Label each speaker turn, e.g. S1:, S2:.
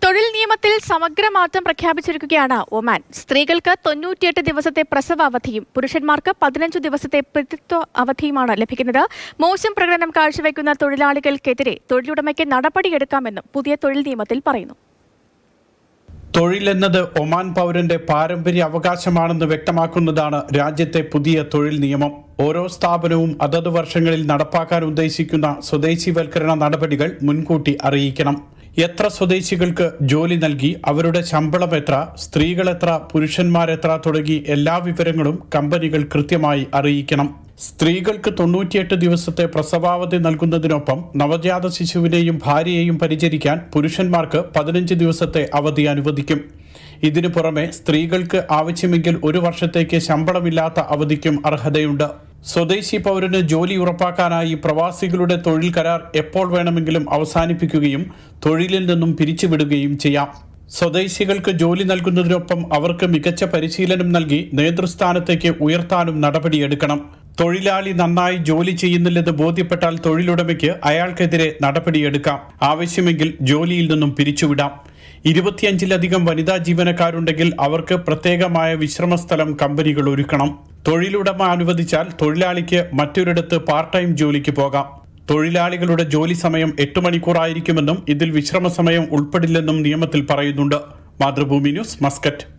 S1: തൊഴിൽ നിയമത്തിൽ സമഗ്ര മാറ്റം പ്രഖ്യാപിച്ചിരിക്കുകയാണ് ഒമാൻ സ്ത്രീകൾക്ക് തൊണ്ണൂറ്റിയെട്ട് ദിവസത്തെ പ്രസവ അവധിയും പുരുഷന്മാർക്ക് പതിനഞ്ചു ദിവസത്തെ പിതൃത്വ അവധിയുമാണ് ലഭിക്കുന്നത് മോശം പ്രകടനം കാഴ്ചവെക്കുന്ന തൊഴിലാളികൾക്കെതിരെ തൊഴിലുടമയ്ക്ക് നടപടിയെടുക്കാമെന്നും പുതിയ തൊഴിൽ നിയമത്തിൽ പറയുന്നു
S2: തൊഴിലെന്നത് ഒമാൻ പൗരന്റെ പാരമ്പര്യ അവകാശമാണെന്ന് വ്യക്തമാക്കുന്നതാണ് രാജ്യത്തെ പുതിയ തൊഴിൽ നിയമം ഓരോ സ്ഥാപനവും അതത് വർഷങ്ങളിൽ നടപ്പാക്കാൻ ഉദ്ദേശിക്കുന്ന സ്വദേശിവൽക്കരണ നടപടികൾ മുൻകൂട്ടി അറിയിക്കണം എത്ര സ്വദേശികൾക്ക് ജോലി നൽകി അവരുടെ ശമ്പളം എത്ര സ്ത്രീകൾ എത്ര പുരുഷന്മാരെത്ര തുടങ്ങി എല്ലാ വിവരങ്ങളും കമ്പനികൾ കൃത്യമായി അറിയിക്കണം സ്ത്രീകൾക്ക് തൊണ്ണൂറ്റിയെട്ട് ദിവസത്തെ പ്രസവാവധി നൽകുന്നതിനൊപ്പം നവജാത ശിശുവിനെയും ഭാര്യയെയും പരിചരിക്കാൻ പുരുഷന്മാർക്ക് പതിനഞ്ച് ദിവസത്തെ അവധി അനുവദിക്കും ഇതിനു പുറമെ സ്ത്രീകൾക്ക് ആവശ്യമെങ്കിൽ ഒരു വർഷത്തേക്ക് ശമ്പളമില്ലാത്ത അവധിക്കും അർഹതയുണ്ട് സ്വദേശി പൗരന് ജോലി ഉറപ്പാക്കാനായി പ്രവാസികളുടെ തൊഴിൽ കരാർ എപ്പോൾ വേണമെങ്കിലും അവസാനിപ്പിക്കുകയും തൊഴിലിൽ നിന്നും പിരിച്ചുവിടുകയും ചെയ്യാം സ്വദേശികൾക്ക് ജോലി നൽകുന്നതിനൊപ്പം അവർക്ക് മികച്ച പരിശീലനം നൽകി നേതൃസ്ഥാനത്തേക്ക് ഉയർത്താനും നടപടിയെടുക്കണം തൊഴിലാളി നന്നായി ജോലി ചെയ്യുന്നില്ലെന്ന് ബോധ്യപ്പെട്ടാൽ തൊഴിലുടമയ്ക്ക് അയാൾക്കെതിരെ നടപടിയെടുക്കാം ആവശ്യമെങ്കിൽ ജോലിയിൽ നിന്നും പിരിച്ചുവിടാം ഇരുപത്തിയഞ്ചിലധികം വനിതാ ജീവനക്കാരുണ്ടെങ്കിൽ അവർക്ക് പ്രത്യേകമായ വിശ്രമസ്ഥലം കമ്പനികൾ ഒരുക്കണം തൊഴിലുടമ അനുവദിച്ചാൽ തൊഴിലാളിക്ക് മറ്റൊരിടത്ത് പാർട്ട് ടൈം ജോലിക്ക് പോകാം തൊഴിലാളികളുടെ ജോലി സമയം എട്ട് മണിക്കൂറായിരിക്കുമെന്നും ഇതിൽ വിശ്രമ സമയം ഉൾപ്പെടില്ലെന്നും നിയമത്തിൽ പറയുന്നുണ്ട് മാതൃഭൂമി ന്യൂസ് മസ്കറ്റ്